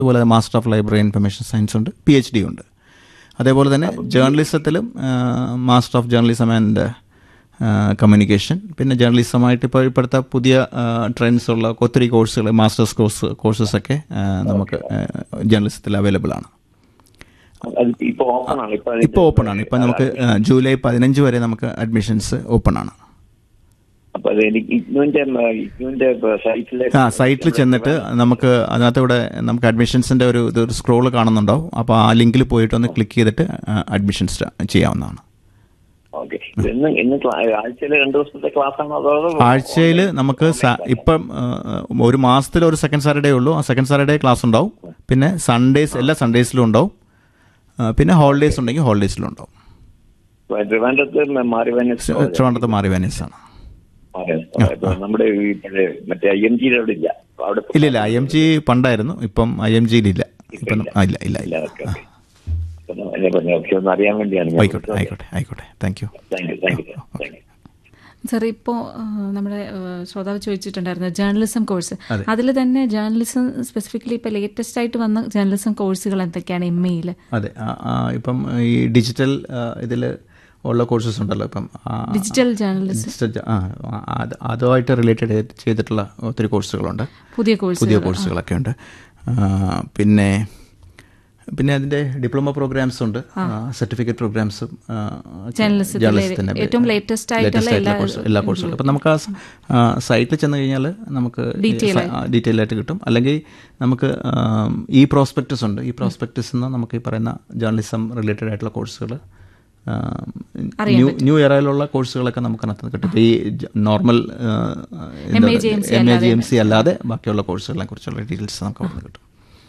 അതുപോലെ master of library information science ഉണ്ട് P H D ഉണ്ട് അതേപോലെ തന്നെ ജേർണലിസത്തിലും master of journalism and communication പിന്നെ ജേർണലിസമായിട്ട് ഇപ്പോൾ ഇപ്പോഴത്തെ പുതിയ ട്രെൻഡ്സ് ഉള്ള ഒത്തിരി കോഴ്സുകൾ മാസ്റ്റേഴ്സ് കോഴ്സ് കോഴ്സസ് ഒക്കെ ആ, നമുക്ക് ജേർണലിസത്തിൽ അവൈലബിൾ ആണ് അത് ഇപ്പൊ ഓപ്പൺ ആണ് ഇപ്പൊ ഇപ്പോൾ ഓപ്പൺ ആണ് ഇപ്പോൾ നമുക്ക് ആ, ജൂലൈ പതിനഞ്ച് വരെ നമുക്ക് അഡ്മിഷൻസ് ഓപ്പൺ ആണ് അപ്പൊ അത് എനിക്ക് ഇഗ്നുവിന്റെ ഇഗ്നുവിന്റെ സൈറ്റിലെ ആ സൈറ്റിൽ ചെന്നിട്ട് നമുക്ക് അതിനകത്ത് ഇവിടെ നമുക്ക് അഡ്മിഷൻസിൻ്റെ ഒരു ഇതൊരു സ്ക്രോൾ കാണുന്നുണ്ടാവും അപ്പോൾ ആ ലിങ്കിൽ പോയിട്ട് ഒന്ന് ക്ലിക്ക് ചെയ്തിട്ട് അഡ്മിഷൻസ് ചെയ്യാവുന്നതാണ് ഓക്കെ ഇന്ന് ഇന്ന് ആഴ്ചയിൽ രണ്ടു ദിവസത്തെ ക്ലാസ് ആണോ അതോ ആഴ്ചയിൽ നമുക്ക് സ- ഇപ്പം ആ, ഒരു മാസത്തിൽ ഒരു സെക്കൻഡ് സാറ്റർഡേ ഉള്ളൂ ആ സെക്കൻഡ് സാറ്റർഡേ ക്ലാസ് ഉണ്ടാവും പിന്നെ സൺഡേസ് എല്ലാ സൺഡേസിലും ഉണ്ടാവും ആ, പിന്നെ ഹോളിഡേയ്സ് ഉണ്ടെങ്കിൽ ഹോളിഡേയ്സിലും ഉണ്ടാവും ട്രിവാൻഡ്രത്ത് മാറി വന്നിട്ട് ട്രിവാൻഡ്രത്ത് മാറി വെനീസ് ആണ് നമ്മുടെ ഈ പഴയ മറ്റേ ഐ എം ജിയുടെ അവിടെ ഇല്ല അപ്പൊ അവിടെ ഇല്ല ഇല്ല ഐ എം ജി പണ്ടായിരുന്നു ഇപ്പം ഐ എം ജിയിലില്ല ഇപ്പം ആ, ഇല്ല ഇല്ല ഇല്ല ഇല്ല ഓക്കെ ഓക്കെ അപ്പൊ എന്നെ പറഞ്ഞു ഓക്കെ ഒന്ന് അറിയാൻ വേണ്ടിയാണ് ഞാൻ ആയിക്കോട്ടെ ആയിക്കോട്ടെ ആയിക്കോട്ടെ thank you thank you thank you thank you sir ഇപ്പോൾ നമ്മുടെ ആ, ശ്രോതാവ് ചോദിച്ചിട്ടുണ്ടായിരുന്നു ജേർണലിസം കോഴ്സ് അതിൽ തന്നെ ജേർണലിസം സ്പെസിഫിക്കലി ഇപ്പോൾ ലേറ്റസ്റ്റ് ആയിട്ട് വന്ന ജേർണലിസം കോഴ്സുകൾ എന്തൊക്കെയാണ് എം എയിൽ അതെ ആ, ആ, ഇപ്പം ഈ ഡിജിറ്റൽ ഇതിൽ ഉള്ള കോഴ്സസ് ഉണ്ടല്ലോ ഇപ്പം ആ, ഡിജിറ്റൽ ജേർണലിസം ഡിജിറ്റൽ ജ- ആ, അത് അതുമായിട്ട് റിലേറ്റഡ് ചെയ്തിട്ടുള്ള ഒത്തിരി കോഴ്സുകളുണ്ട് പുതിയ കോഴ്സ് പുതിയ കോഴ്സുകളൊക്കെ ഉണ്ട് ആ, പിന്നെ പിന്നെ അതിന്റെ ഡിപ്ലോമ പ്രോഗ്രാംസ് ഉണ്ട് സർട്ടിഫിക്കറ്റ് പ്രോഗ്രാംസും ജേർണലിസത്തിലെ ഏറ്റവും latest ആയിട്ടുള്ള എല്ലാ എല്ലാ കോഴ്സുകളും അപ്പം നമുക്ക് ആ സൈറ്റിൽ ചെന്ന് കഴിഞ്ഞാൽ നമുക്ക് ഡീറ്റെയിൽ ആയിട്ട് കിട്ടും അല്ലെങ്കിൽ നമുക്ക് ഈ പ്രോസ്പെക്ടസ് ഉണ്ട് ഈ പ്രോസ്പെക്ടസ് നിന്ന് നമുക്ക് ഈ പറയുന്ന ജേർണലിസം റിലേറ്റഡ് ആയിട്ടുള്ള കോഴ്സുകൾ ന്യൂ ന്യൂ ഇയറയിലുള്ള കോഴ്സുകളൊക്കെ നമുക്ക് അതിനകത്ത് കിട്ടും ഇപ്പം ഈ normal M A G M C അല്ലാതെ ബാക്കിയുള്ള കോഴ്സുകളെ കുറിച്ചുള്ള ഡീറ്റെയിൽസ് നമുക്ക് അവിടെ നിന്ന് കിട്ടും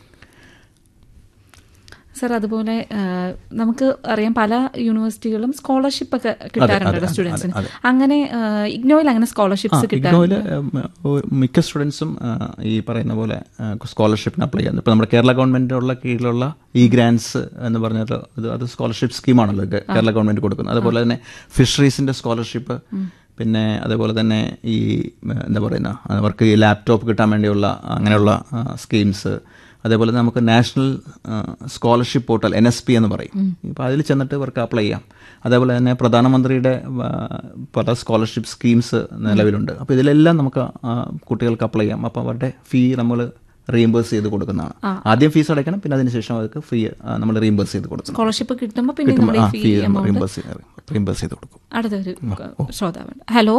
സർ അതുപോലെ ആ, നമുക്ക് അറിയാം പല യൂണിവേഴ്സിറ്റികളും സ്കോളർഷിപ്പ് ഒക്കെ കിട്ടാറുണ്ട് സ്റ്റുഡൻസിന് അങ്ങനെ ആ, ഇഗ്നോയിൽ അങ്ങനെ സ്കോളർഷിപ്സ് ഇഗ്നോയിൽ മിക്ക സ്റ്റുഡൻസും ഈ പറയുന്ന പോലെ സ്കോളർഷിപ്പിന് അപ്ലൈ ചെയ്യുന്നത് ഇപ്പോൾ നമ്മുടെ കേരള ഗവൺമെൻറ്റിനുള്ള കീഴിലുള്ള ഇ ഗ്രാൻസ് എന്ന് പറഞ്ഞൊരു ഇത് അത് സ്കോളർഷിപ്പ് സ്കീമാണല്ലോ ഇത് കേരള ഗവൺമെൻറ് കൊടുക്കുന്നത് അതുപോലെ തന്നെ ഫിഷറീസിൻ്റെ സ്കോളർഷിപ്പ് പിന്നെ അതേപോലെ തന്നെ ഈ ഉം, എന്താ പറയുന്ന അവർക്ക് ഈ ലാപ്ടോപ്പ് കിട്ടാൻ വേണ്ടിയുള്ള അങ്ങനെയുള്ള സ്കീംസ് അതേപോലെ നമുക്ക് national scholarship portal N S P എന്ന് പറയും ഇപ്പോൾ അതിൽ ചെന്നിട്ട് ഇവർക്ക് അപ്ലൈ ചെയ്യാം അതേപോലെ തന്നെ പ്രധാനമന്ത്രിയുടെ ആ, പല സ്കോളർഷിപ്പ് സ്കീംസ് നിലവിലുണ്ട് അപ്പോൾ ഇതിലെല്ലാം നമുക്ക് ആ, കുട്ടികൾക്ക് അപ്ലൈ ചെയ്യാം അപ്പോൾ അവരുടെ ഫീ നമ്മൾ റീഇംബേഴ്സ് ചെയ്ത് കൊടുക്കുന്നതാണ് ആദ്യം ഫീസ് അടയ്ക്കണം പിന്നെ അതിനുശേഷം അവർക്ക് ഫീ നമ്മൾ റീഇംബേഴ്സ് ചെയ്ത് കൊടുക്കണം സ്കോളർഷിപ്പ് കിട്ടുമ്പോൾ പിന്നെ കിട്ടുമ്പോൾ നമ്മുടെ ആ fee fee amount reimburse reimburse ചെയ്ത് കൊടുക്കും അടുത്തൊരു ശ്രോതാവുണ്ട് ഹലോ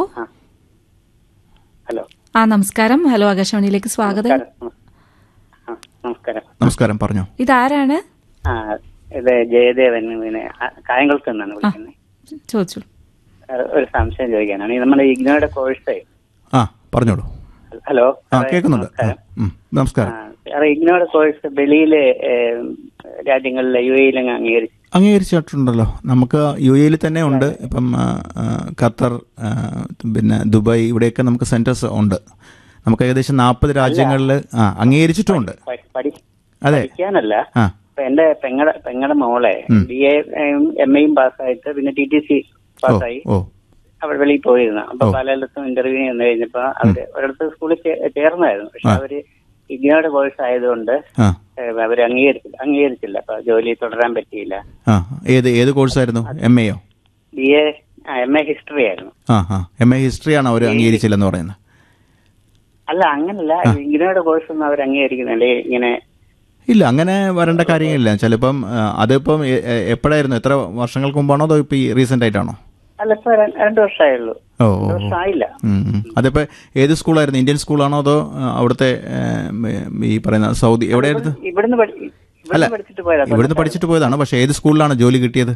ഹലോ ആ നമസ്കാരം ഹലോ ആകാശവാണിയിലേക്ക് സ്വാഗതം ആ, നമസ്കാരം നമസ്കാരം പറഞ്ഞോ ഇതാരാണ് ആ ഇത് ജയദേവൻ പിന്നെ ആ, കായംകുളത്ത് നിന്നാണ് വിളിക്കുന്നത് ചോദിച്ചു ഒരു സംശയം ചോദിക്കാനാണ് ഈ നമ്മുടെ ഇഗ്നോയുടെ കോഴ്സ് ആ പറഞ്ഞോളൂ ഹലോ ആ കേൾക്കുന്നുണ്ട് ആ, ഉം, നമസ്കാരം സാറേ ഇഗ്നോയുടെ കോഴ്സ് വെളിയിലെ ഏം, രാജ്യങ്ങളിലെ യു എയിലങ്ങ് അംഗീകരിച്ചു അംഗീകരിച്ചിട്ടുണ്ടല്ലോ നമുക്ക് യു എയിൽ തന്നെ ഉണ്ട് ഇപ്പം ആ, ആ, ഖത്തർ ആ, പിന്നെ ദുബായ് ഇവിടെയൊക്കെ നമുക്ക് സെന്റേഴ്സ് ഉണ്ട് നമുക്ക് ഏകദേശം നാൽപ്പത് രാജ്യങ്ങളിൽ ആ അംഗീകരിച്ചിട്ടുമുണ്ട് പ- പഠി അതെ പഠിക്കാനല്ല ആ ഇപ്പൊ എന്റെ പെങ്ങടെ പെങ്ങടെ മോളെ ബി എ എം എയും പാസ്സായിട്ട് പിന്നെ ടി ടി സി ഓ പാസ്സായി ഓ അവിടെ വെളിയിൽ പോയിരുന്നു അപ്പൊ പലയിടത്തും ഇന്റർവ്യൂ ചെന്ന് കഴിഞ്ഞപ്പോ അവര് ഒരിടത്ത് സ്കൂളിൽ ചേ- ചേർന്നായിരുന്നു പക്ഷെ അവര് ഇഗ്നോയുടെ കോഴ്സ് ആയതുകൊണ്ട് ആ ഏഹ് അവര് അംഗീകരിച്ചില്ല അംഗീകരിച്ചില്ല അപ്പൊ ജോലി തുടരാൻ പറ്റിയില്ല ആ ഏത് ഏത് കോഴ്സായിരുന്നു എം എയോ B A M A history ആയിരുന്നു ആ ആ എം എ ഹിസ്റ്ററിയാണ് അവർ അംഗീകരിച്ചില്ലെന്ന് പറയുന്നത് അല്ല അങ്ങനല്ല ഇഗ്നോയുടെ കോഴ്സ് ഒന്നും അവർ അംഗീകരിക്കുന്നില്ല ഇങ്ങനെ ഇല്ല അങ്ങനെ വരേണ്ട കാര്യങ്ങളില്ല ചിലപ്പം ആ, അതിപ്പം എ- എ- എപ്പോഴായിരുന്നു എത്ര വർഷങ്ങൾക്ക് മുമ്പാണോ അതോ ഇപ്പം ഈ റീസെൻ്റ് ആയിട്ടാണോ അല്ല ഇപ്പൊ ര- രണ്ട് വർഷമായുള്ളൂ ഓ രണ്ട് ഓ വർഷം ആയില്ല ഉം, ഉം. അതിപ്പോ ഏത് സ്കൂളായിരുന്നു ഇന്ത്യൻ സ്കൂളാണോ അതോ ആ, അവിടുത്തെ ഏ, ഈ പറയുന്ന സൗദി എവിടെയായിരുന്നു ഇവിടുന്ന് പഠി- ഇവിടുന്ന് പഠിച്ചിട്ട് പോയതാ ഇവിടുന്ന് പഠിച്ചിട്ട് പോയതാണ് പക്ഷെ ഏത് സ്കൂളിലാണ് ജോലി കിട്ടിയത്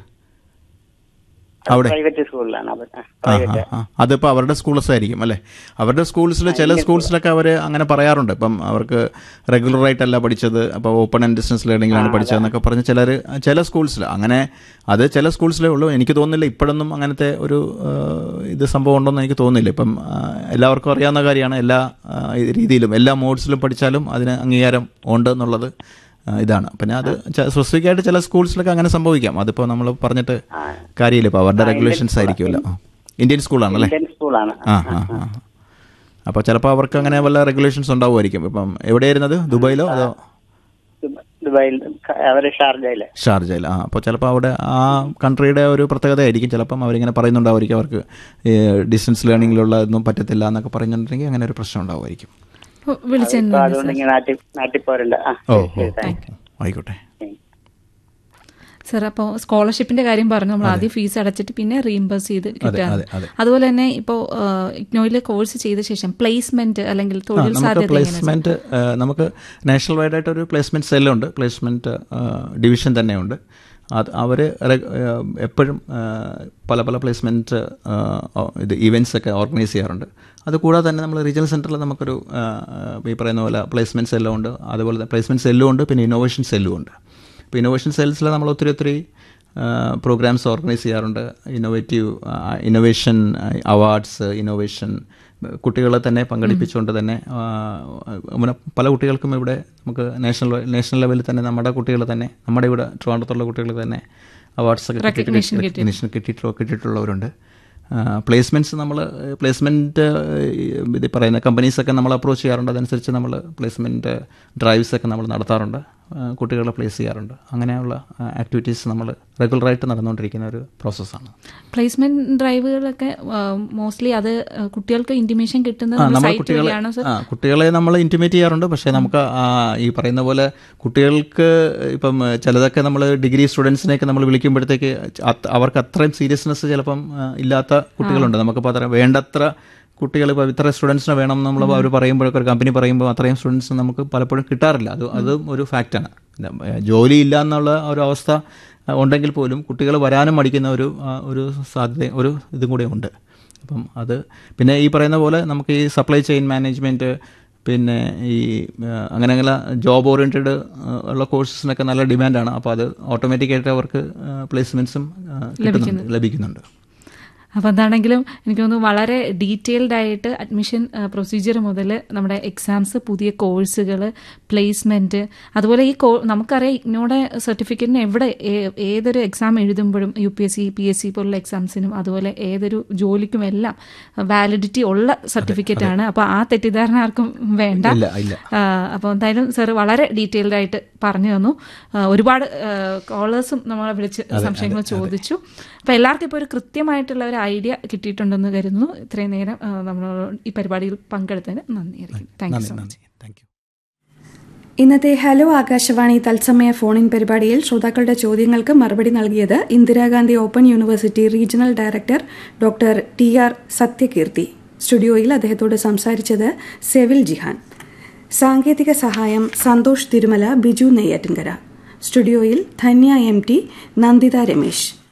അവിടെ പ്രൈവറ്റ് സ്കൂളിലാണ് അവർ ആ, ആ ആ ആ അതിപ്പോൾ അവരുടെ സ്കൂൾസ് ആയിരിക്കും അല്ലേ അവരുടെ സ്കൂൾസിൽ ചില സ്കൂൾസിലൊക്കെ അവർ അങ്ങനെ പറയാറുണ്ട് ഇപ്പം അവർക്ക് റെഗുലർ ആയിട്ടല്ല പഠിച്ചത് അപ്പോൾ ഓപ്പൺ ആൻഡ് ഡിസ്റ്റൻസ് ലേണിംഗിലാണ് പഠിച്ചതെന്നൊക്കെ പറഞ്ഞ് ചിലർ ചില സ്കൂൾസിൽ അങ്ങനെ അത് ചില സ്കൂൾസിലേ ഉള്ളൂ എനിക്ക് തോന്നുന്നില്ല ഇപ്പോഴൊന്നും അങ്ങനത്തെ ഒരു ആ, ഇത് സംഭവം ഉണ്ടെന്ന് എനിക്ക് തോന്നുന്നില്ല ഇപ്പം ആ, എല്ലാവർക്കും അറിയാവുന്ന കാര്യമാണ് എല്ലാ ആ, രീതിയിലും എല്ലാ മോഡ്സിലും പഠിച്ചാലും അതിന് അംഗീകാരം ഉണ്ട് എന്നുള്ളത് ആ, ഇതാണ് പിന്നെ അത് സ്പെസിഫിക് ആയിട്ട് ചില സ്കൂൾസിലൊക്കെ അങ്ങനെ സംഭവിക്കാം അതിപ്പോൾ നമ്മൾ പറഞ്ഞിട്ട് കാര്യമില്ല ഇപ്പോൾ അവരുടെ റെഗുലേഷൻസ് ആയിരിക്കുമല്ലോ ആ. ഇന്ത്യൻ സ്കൂളാണല്ലേ ഇന്ത്യൻ സ്കൂളാണ് ആ ആ ആ അപ്പോൾ ചിലപ്പോൾ അവർക്ക് അങ്ങനെ വല്ല റെഗുലേഷൻസ് ഉണ്ടാവുമായിരിക്കും ഇപ്പം എവിടെയായിരുന്നത് ദുബായിലോ അതോ ദുബായിൽ അവര് ഷാർജയില് ഷാർജയിൽ ആ അപ്പോൾ ചിലപ്പോൾ അവിടെ ആ കൺട്രിയുടെ ഒരു പ്രത്യേകത ആയിരിക്കും ചിലപ്പം അവരിങ്ങനെ പറയുന്നുണ്ടാവുമായിരിക്കും അവർക്ക് ഡിസ്റ്റൻസ് ലേണിങ്ങിലുള്ള ഒന്നും പറ്റത്തില്ല എന്നൊക്കെ പറയുന്നുണ്ടെങ്കിൽ അങ്ങനെ ഒരു പ്രശ്നം ഉണ്ടാവുമായിരിക്കും അപ്പോൾ വിളിച്ചതിന് അപ്പൊ നന്ദി, അതുകൊണ്ട് സർ. ഇങ്ങനെ നാട്ടിൽ നാട്ടിൽ പോരുണ്ട് ആ ഓ ശരി, ഓ താങ്ക് ഓ, ആയിക്കോട്ടെ യു. സർ അപ്പോൾ സ്കോളർഷിപ്പിന്റെ കാര്യം പറഞ്ഞു നമ്മൾ ആദ്യം ഫീസ് അടച്ചിട്ട് പിന്നെ റീംബേഴ്സ് ചെയ്ത് കിട്ടുകയാണ് അതെ, അതെ. അതുപോലെ തന്നെ ഇപ്പോൾ ഇഗ്നോയിലെ കോഴ്സ് ചെയ്ത ശേഷം പ്ലേസ്മെന്റ് അല്ലെങ്കിൽ ആ, തൊഴിൽ നമുക്ക് സാധ്യത എങ്ങനെയാണ് സർ? പ്ലേസ്മെന്റ് നമുക്ക് നാഷണൽ വൈഡ് ആയിട്ട് ഒരു പ്ലേസ്മെന്റ് സെല്ലുണ്ട് പ്ലേസ്മെന്റ് ഡിവിഷൻ തന്നെയുണ്ട് അത് അവർ എപ്പോഴും ആ, പല പല പ്ലേസ്മെന്റ് ഇത് ഇവൻറ്റ്സ് ഒക്കെ ഓർഗനൈസ് ചെയ്യാറുണ്ട് അതുകൂടാതെ തന്നെ നമ്മൾ റീജിയണൽ സെൻറ്ററിൽ നമുക്കൊരു ആ, ഈ പറയുന്ന പോലെ പ്ലേസ്മെന്റ് സെല്ലും ഉണ്ട് അതുപോലെ പ്ലേസ്മെന്റ് സെല്ലും ഉണ്ട് പിന്നെ ഇന്നോവേഷൻ സെല്ലും ഉണ്ട് ഇപ്പോൾ ഇന്നോവേഷൻ സെൽസിൽ നമ്മൾ ഒത്തിരി ഒത്തിരി പ്രോഗ്രാംസ് ഓർഗനൈസ് ചെയ്യാറുണ്ട് ഇന്നോവേറ്റീവ് ഇന്നോവേഷൻ അവാർഡ്സ് ഇന്നോവേഷൻ കുട്ടികളെ തന്നെ പങ്കെടുപ്പിച്ചുകൊണ്ട് തന്നെ ആ, അങ്ങനെ പല കുട്ടികൾക്കും ഇവിടെ നമുക്ക് നാഷണൽ നാഷണൽ ലെവലിൽ തന്നെ നമ്മുടെ കുട്ടികൾ തന്നെ നമ്മുടെ ഇവിടെ ട്രിവാൻഡ്രത്തുള്ള കുട്ടികൾ തന്നെ അവാർഡ്സ് ഒക്കെ Recognition റെക്കഗ്നീഷൻ കിട്ടിയിട്ടുള്ള കിട്ടിയിട്ടുള്ളവരുണ്ട് പ്ലേസ്മെൻറ്റ്സ് നമ്മൾ പ്ലേസ്മെൻറ്റ് ഇത് പറയുന്ന കമ്പനീസൊക്കെ നമ്മൾ അപ്രോച്ച് ചെയ്യാറുണ്ട് അതനുസരിച്ച് നമ്മൾ പ്ലേസ്മെൻറ്റ് ഡ്രൈവ്സ് ഒക്കെ നമ്മൾ നടത്താറുണ്ട് ആ, കുട്ടികളെ പ്ലേസ് ചെയ്യാറുണ്ട് അങ്ങനെയുള്ള ആക്ടിവിറ്റീസ് നമ്മൾ റെഗുലറായിട്ട് നടന്നുകൊണ്ടിരിക്കുന്ന ഒരു പ്രോസസ്സാണ് പ്ലേസ്മെന്റ് ഡ്രൈവുകളൊക്കെ മോസ്റ്റ്ലി അത് ആ, കുട്ടികൾക്ക് ഇന്റിമേഷൻ കിട്ടുന്നത് ആ നമ്മുടെ നമ്മൾ സൈറ്റ് കുട്ടികളെ വഴിയാണോ സർ ആ കുട്ടികളെ നമ്മൾ ഇൻറ്റിമേറ്റ് ചെയ്യാറുണ്ട് പക്ഷേ നമുക്ക് ആ, ഈ പറയുന്ന പോലെ കുട്ടികൾക്ക് ഇപ്പം ചിലതൊക്കെ നമ്മൾ ഡിഗ്രി സ്റ്റുഡൻസിനെയൊക്കെ നമ്മൾ വിളിക്കുമ്പോഴത്തേക്ക് അത് അവർക്ക് അത്രയും സീരിയസ്നെസ് ചിലപ്പം ആ, ഇല്ലാത്ത കുട്ടികളുണ്ട് നമുക്കിപ്പോൾ അത്ര വേണ്ടത്ര കുട്ടികൾ ഇപ്പോൾ ഇത്ര സ്റ്റുഡൻസിനെ വേണം നമ്മൾ അവർ പറയുമ്പോഴൊക്കെ ഒരു കമ്പനി പറയുമ്പോൾ അത്രയും സ്റ്റുഡൻസ് നമുക്ക് പലപ്പോഴും കിട്ടാറില്ല അത് അതും ഒരു ഫാക്റ്റാണ് ജോലി ഇല്ല എന്നുള്ള ഒരു അവസ്ഥ ആ, ഉണ്ടെങ്കിൽ പോലും കുട്ടികൾ വരാനും മടിക്കുന്ന ഒരു ആ, ഒരു സാധ്യത ഒരു ഇതും കൂടെ ഉണ്ട് അപ്പം അത് പിന്നെ ഈ പറയുന്ന പോലെ നമുക്ക് ഈ സപ്ലൈ ചെയിൻ മാനേജ്മെൻറ്റ് പിന്നെ ഈ ആ, അങ്ങനെ അങ്ങനെ ജോബ് ഓറിയൻറ്റഡ് ഉള്ള കോഴ്സസിനൊക്കെ നല്ല ഡിമാൻഡാണ് അപ്പോൾ അത് ഓട്ടോമാറ്റിക്കായിട്ട് അവർക്ക് പ്ലേസ്മെൻറ്റ്സും കിട്ടുന്നുണ്ട് ലഭിക്കുന്നുണ്ട് അപ്പോൾ എന്താണെങ്കിലും എനിക്ക് തോന്നുന്നു വളരെ ഡീറ്റെയിൽഡ് ആയിട്ട് അഡ്മിഷൻ പ്രൊസീജിയർ മുതൽ നമ്മുടെ എക്സാംസ് പുതിയ കോഴ്സുകൾ പ്ലേസ്മെന്റ് അതുപോലെ ഈ കോ നമുക്കറിയാം ഇഗ്നോയുടെ സർട്ടിഫിക്കറ്റിന് എവിടെ ഏ- ഏതൊരു എക്സാം എഴുതുമ്പോഴും U P S C P S C പോലുള്ള എക്സാംസിനും അതുപോലെ ഏതൊരു ജോലിക്കും എല്ലാം വാലിഡിറ്റി ഉള്ള സർട്ടിഫിക്കറ്റ് ആണ് അപ്പോൾ ആ തെറ്റിദ്ധാരണ ആർക്കും വേണ്ട ഇല്ല ഇല്ല അപ്പോൾ എന്തായാലും സാർ വളരെ ഡീറ്റെയിൽഡ് ആയിട്ട് പറഞ്ഞു തന്നു ആ, ഒരുപാട് കോളേഴ്സും നമ്മളെ വിളിച്ച് സംശയങ്ങൾ ചോദിച്ചു അപ്പോൾ എല്ലാവർക്കും ഇപ്പോൾ ഒരു കൃത്യമായിട്ടുള്ള ഒരു ഐഡിയ കിട്ടിയിട്ടുണ്ടെന്ന് കരുതുന്നു ഇത്രയും നേരം ആ, നമ്മൾ ഈ പരിപാടിയിൽ പങ്കെടുത്തതിന് നന്ദിയായിരിക്കും താങ്ക് യു നന്ദി സോ മച്ച് നന്ദി താങ്ക് യു ഇന്നത്തെ ഹലോ ആകാശവാണി തത്സമയ ഫോണിൻ പരിപാടിയിൽ ശ്രോതാക്കളുടെ ചോദ്യങ്ങൾക്ക് മറുപടി നൽകിയത് Indira Gandhi open university regional director doctor T R Sathyakeerthi സ്റ്റുഡിയോയിൽ അദ്ദേഹത്തോട് സംസാരിച്ചത് സെവിൽ ജിഹാൻ സാങ്കേതിക സഹായം സന്തോഷ് തിരുമല ബിജു നെയ്യാറ്റിൻകര സ്റ്റുഡിയോയിൽ ധന്യ എം ടി നന്ദിത രമേശ്